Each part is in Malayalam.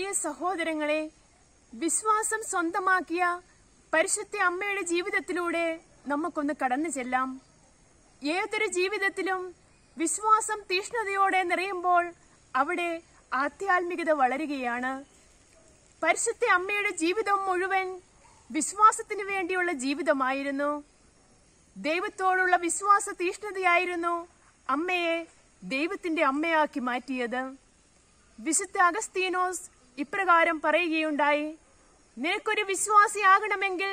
പ്രിയ സഹോദരങ്ങളെ വിശ്വാസം സ്വന്തമാക്കിയ പരിശുദ്ധ അമ്മയുടെ ജീവിതത്തിലൂടെ നമുക്കൊന്ന് കടന്നു ചെല്ലാം ഏതൊരു ജീവിതത്തിലും വിശ്വാസം തീഷ്ണതയോടെ നിറയുമ്പോൾ അവിടെ ആധ്യാത്മികത വളരുകയാണ് പരിശുദ്ധ അമ്മയുടെ ജീവിതം മുഴുവൻ വിശ്വാസത്തിനു വേണ്ടിയുള്ള ജീവിതമായിരുന്നു ദൈവത്തോടുള്ള വിശ്വാസ തീഷ്ണതയായിരുന്നു അമ്മയെ ദൈവത്തിന്റെ അമ്മയാക്കി മാറ്റിയത് വിശുദ്ധ അഗസ്തീനോസ് ഇപ്രകാരം പറയുകയുണ്ടായി നിനക്കൊരു വിശ്വാസിയാകണമെങ്കിൽ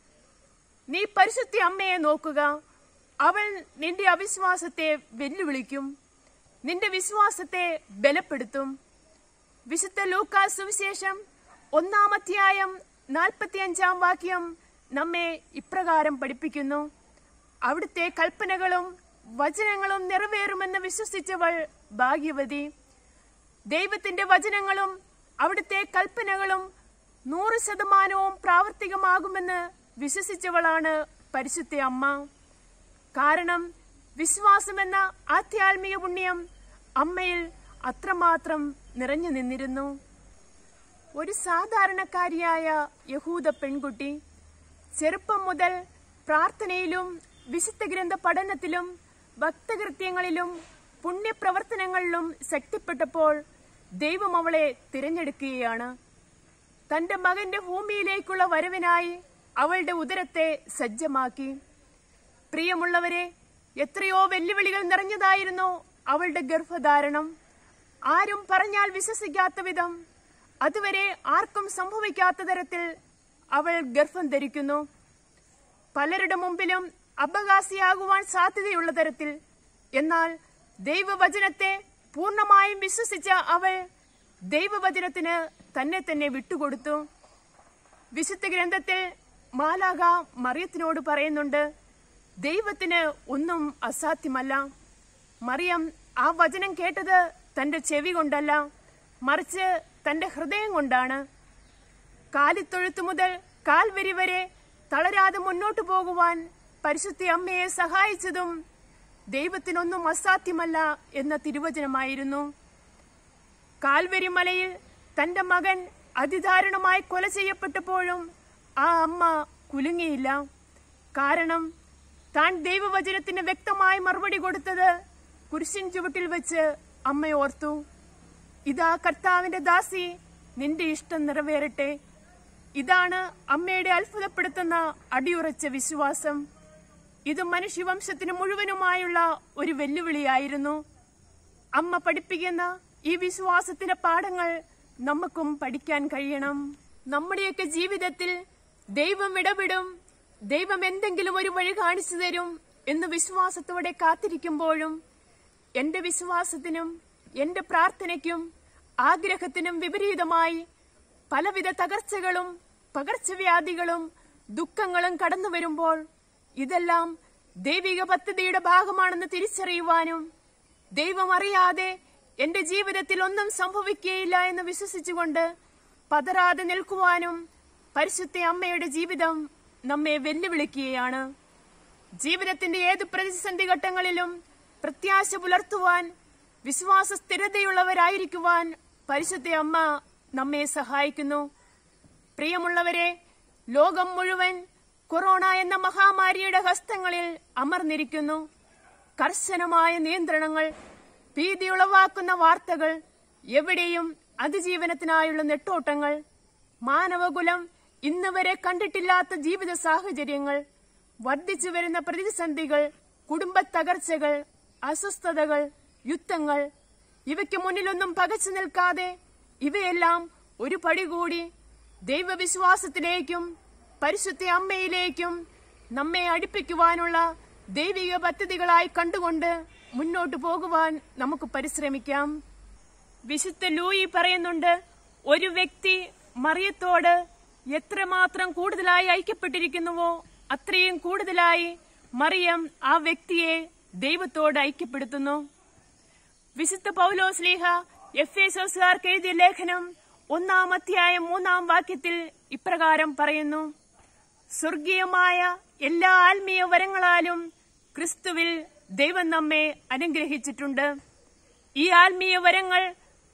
നീ പരിശുദ്ധ അമ്മയെ നോക്കുക അവൾ നിന്റെ അവിശ്വാസത്തെ വെല്ലുവിളിക്കും നിന്റെ വിശ്വാസത്തെ ബലപ്പെടുത്തും വിശുദ്ധ ലൂക്കാ സുവിശേഷം ഒന്നാം അധ്യായം നാൽപ്പത്തിയഞ്ചാം വാക്യം നമ്മെ ഇപ്രകാരം പഠിപ്പിക്കുന്നു അവിടുത്തെ കൽപ്പനകളും വചനങ്ങളും നിറവേറുമെന്ന് വിശ്വസിച്ചവൾ ഭാഗ്യവതി ദൈവത്തിന്റെ വചനങ്ങളും അവിടുത്തെ കൽപ്പനകളും നൂറ് ശതമാനവും പ്രാവർത്തികമാകുമെന്ന് വിശ്വസിച്ചവളാണ് പരിശുദ്ധ അമ്മ കാരണം വിശ്വാസമെന്ന ആധ്യാത്മിക പുണ്യം അമ്മയിൽ അത്രമാത്രം നിറഞ്ഞു നിന്നിരുന്നു ഒരു സാധാരണക്കാരിയായ യഹൂദ പെൺകുട്ടി ചെറുപ്പം മുതൽ പ്രാർത്ഥനയിലും വിശുദ്ധ ഗ്രന്ഥ പഠനത്തിലും ഭക്തകൃത്യങ്ങളിലും പുണ്യപ്രവർത്തനങ്ങളിലും ശക്തിപ്പെട്ടപ്പോൾ ദൈവം അവളെ തിരഞ്ഞെടുക്കുകയാണ് തന്റെ മകന്റെ ഭൂമിയിലേക്കുള്ള വരവിനായി അവളുടെ ഉദരത്തെ സജ്ജമാക്കി പ്രിയമുള്ളവരെ എത്രയോ വെല്ലുവിളികൾ നിറഞ്ഞതായിരുന്നു അവളുടെ ഗർഭധാരണം ആരും പറഞ്ഞാൽ വിശ്വസിക്കാത്ത വിധം അതുവരെ ആർക്കും സംഭവിക്കാത്ത തരത്തിൽ അവൾ ഗർഭം ധരിക്കുന്നു പലരുടെ മുമ്പിലും അപകാശിയാകുവാൻ സാധ്യതയുള്ള തരത്തിൽ എന്നാൽ ദൈവവചനത്തെ പൂർണ്ണമായും വിശ്വസിച്ച അവൾ ദൈവവചനത്തിന് തന്നെ തന്നെ വിട്ടുകൊടുത്തു വിശുദ്ധ ഗ്രന്ഥത്തിൽ മാലാക മറിയത്തിനോട് പറയുന്നുണ്ട് ദൈവത്തിന് ഒന്നും അസാധ്യമല്ല മറിയം ആ വചനം കേട്ടത് തന്റെ ചെവി കൊണ്ടല്ല മറിച്ച് തന്റെ ഹൃദയം കൊണ്ടാണ് കാലിത്തൊഴുത്തു മുതൽ കാൽവരി വരെ തളരാതെ മുന്നോട്ടു പോകുവാൻ പരിശുദ്ധ അമ്മയെ സഹായിച്ചതും ദൈവത്തിനൊന്നും അസാധ്യമല്ല എന്ന തിരുവചനമായിരുന്നു കാൽവരി മലയിൽ തന്റെ മകൻ അതിദാരുണമായി കൊല ചെയ്യപ്പെട്ടപ്പോഴും ആ അമ്മ കുലുങ്ങിയില്ല കാരണം താൻ ദൈവവചനത്തിന് വ്യക്തമായ മറുപടി കൊടുത്തത് കുരിശിൻ ചുവട്ടിൽ വെച്ച് അമ്മ ഓർത്തു ഇതാ കർത്താവിന്റെ ദാസി നിന്റെ ഇഷ്ടം നിറവേറട്ടെ ഇതാണ് അമ്മയുടെ അത്ഭുതപ്പെടുത്തുന്ന അടിയുറച്ച വിശ്വാസം ഇത് മനുഷ്യവംശത്തിന് മുഴുവനുമായുള്ള ഒരു വെല്ലുവിളിയായിരുന്നു അമ്മ പഠിപ്പിക്കുന്ന ഈ വിശ്വാസത്തിന്റെ പാഠങ്ങൾ നമുക്കും പഠിക്കാൻ കഴിയണം നമ്മുടെയൊക്കെ ജീവിതത്തിൽ ദൈവം ഇടപെടും ദൈവം എന്തെങ്കിലും ഒരു വഴി കാണിച്ചു തരും എന്ന് വിശ്വാസത്തോടെ കാത്തിരിക്കുമ്പോഴും എന്റെ വിശ്വാസത്തിനും എന്റെ പ്രാർത്ഥനയ്ക്കും ആഗ്രഹത്തിനും വിപരീതമായി പലവിധ തകർച്ചകളും പകർച്ചവ്യാധികളും ദുഃഖങ്ങളും കടന്നു വരുമ്പോൾ ഇതെല്ലാം ദൈവിക പദ്ധതിയുടെ ഭാഗമാണെന്ന് തിരിച്ചറിയുവാനും ദൈവം അറിയാതെ എന്റെ ജീവിതത്തിൽ ഒന്നും സംഭവിക്കുകയില്ല എന്ന് വിശ്വസിച്ചുകൊണ്ട് പതറാതെ നിൽക്കുവാനും പരിശുദ്ധ അമ്മയുടെ ജീവിതം നമ്മെ വെല്ലുവിളിക്കുകയാണ് ജീവിതത്തിന്റെ ഏത് പ്രതിസന്ധി ഘട്ടങ്ങളിലും പ്രത്യാശ പുലർത്തുവാൻ വിശ്വാസ സ്ഥിരതയുള്ളവരായിരിക്കുവാൻ പരിശുദ്ധ അമ്മ നമ്മെ സഹായിക്കുന്നു പ്രിയമുള്ളവരെ ലോകം മുഴുവൻ കൊറോണ എന്ന മഹാമാരിയുടെ ഹസ്തങ്ങളിൽ അമർന്നിരിക്കുന്നു കർശനമായ നിയന്ത്രണങ്ങൾ ഭീതി ഉളവാക്കുന്ന വാർത്തകൾ എവിടെയും അതിജീവനത്തിനായുള്ള നെട്ടോട്ടങ്ങൾ മാനവകുലം ഇന്ന് വരെ കണ്ടിട്ടില്ലാത്ത ജീവിത സാഹചര്യങ്ങൾ വർദ്ധിച്ചു വരുന്ന പ്രതിസന്ധികൾ കുടുംബ തകർച്ചകൾ അസ്വസ്ഥതകൾ യുദ്ധങ്ങൾ ഇവയ്ക്ക് മുന്നിലൊന്നും പകച്ചു നിൽക്കാതെ ഇവയെല്ലാം ഒരു പടി കൂടി ദൈവവിശ്വാസത്തിലേക്കും പരിശുദ്ധ അമ്മയിലേക്കും നമ്മെ അടുപ്പിക്കുവാനുള്ള ദൈവിക പദ്ധതികളായി കണ്ടുകൊണ്ട് മുന്നോട്ടു പോകുവാൻ നമുക്ക് പരിശ്രമിക്കാം വിശുദ്ധ ലൂയി പറയുന്നുണ്ട് ഒരു വ്യക്തി മറിയത്തോട് എത്രമാത്രം കൂടുതലായി ഐക്യപ്പെട്ടിരിക്കുന്നുവോ അത്രയും കൂടുതലായി മറിയം ആ വ്യക്തിയെ ദൈവത്തോട് ഐക്യപ്പെടുത്തുന്നു വിശുദ്ധ പൗലോസ്ലീഹ എഫ് എസോസുകാർക്ക് എഴുതിയ ലേഖനം ഒന്നാം അധ്യായം മൂന്നാം വാക്യത്തിൽ ഇപ്രകാരം പറയുന്നു സ്വർഗീയമായ എല്ലാ ആത്മീയ വരങ്ങളാലും ക്രിസ്തുവിൽ ദൈവം നമ്മെ അനുഗ്രഹിച്ചിട്ടുണ്ട് ഈ ആത്മീയ വരങ്ങൾ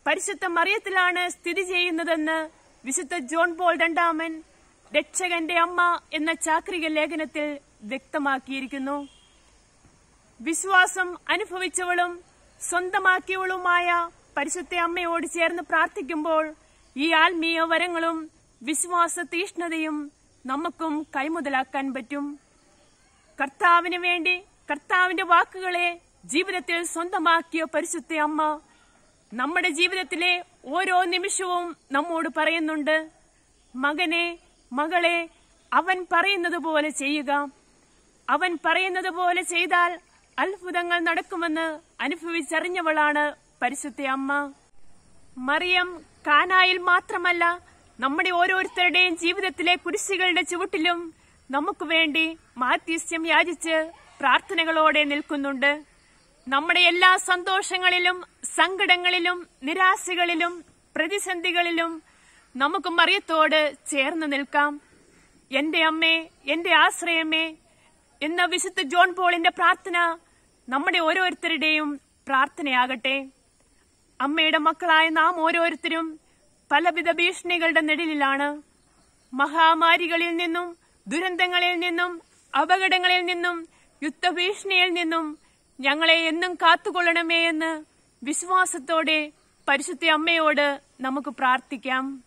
പരിശുദ്ധ മറിയത്തിലാണ് സ്ഥിതി ചെയ്യുന്നതെന്ന് വിശുദ്ധ ജോൺ പോൾ രണ്ടാമൻ രക്ഷകന്റെ അമ്മ എന്ന ചാക്രിക ലേഖനത്തിൽ വ്യക്തമാക്കിയിരിക്കുന്നു വിശ്വാസം അനുഭവിച്ചവളും സ്വന്തമാക്കിയവളുമായ പരിശുദ്ധ അമ്മയോട് ചേർന്ന് പ്രാർത്ഥിക്കുമ്പോൾ ഈ ആത്മീയ വരങ്ങളും വിശ്വാസ തീഷ്ണതയും നമുക്കും കൈമുതലാക്കാൻ പറ്റും കർത്താവിന് വേണ്ടി കർത്താവിന്റെ വാക്കുകളെ ജീവിതത്തിൽ സ്വന്തമാക്കിയ പരിശുദ്ധ അമ്മ നമ്മുടെ ജീവിതത്തിലെ ഓരോ നിമിഷവും നമ്മോട് പറയുന്നുണ്ട് മകനെ മകളെ അവൻ പറയുന്നത് പോലെ ചെയ്യുക അവൻ പറയുന്നത് പോലെ ചെയ്താൽ അത്ഭുതങ്ങൾ നടക്കുമെന്ന് അനുഭവിച്ചറിഞ്ഞവളാണ് പരിശുദ്ധ അമ്മ മറിയം കാനായിൽ മാത്രമല്ല നമ്മുടെ ഓരോരുത്തരുടെയും ജീവിതത്തിലെ കുരിശുകളുടെ ചുവട്ടിലും നമുക്ക് വേണ്ടി മാധ്യസ്ഥ്യം യാചിച്ച് പ്രാർത്ഥനകളോടെ നിൽക്കുന്നുണ്ട് നമ്മുടെ എല്ലാ സന്തോഷങ്ങളിലും സങ്കടങ്ങളിലും നിരാശകളിലും പ്രതിസന്ധികളിലും നമുക്ക് മറിയത്തോട് ചേർന്ന് നിൽക്കാം എന്റെ അമ്മേ എന്റെ ആശ്രയമേ എന്ന വിശുദ്ധ ജോൺ പോളിന്റെ പ്രാർത്ഥന നമ്മുടെ ഓരോരുത്തരുടെയും പ്രാർത്ഥനയാകട്ടെ അമ്മയുടെ മക്കളായ നാം ഓരോരുത്തരും പലവിധ ഭീഷണികളുടെ നിഴലിലാണ് മഹാമാരികളിൽ നിന്നും ദുരന്തങ്ങളിൽ നിന്നും അപകടങ്ങളിൽ നിന്നും യുദ്ധഭീഷണിയിൽ നിന്നും ഞങ്ങളെ എന്നും കാത്തുകൊള്ളണമേ എന്ന് വിശ്വാസത്തോടെ പരിശുദ്ധ അമ്മയോട് നമുക്ക് പ്രാർത്ഥിക്കാം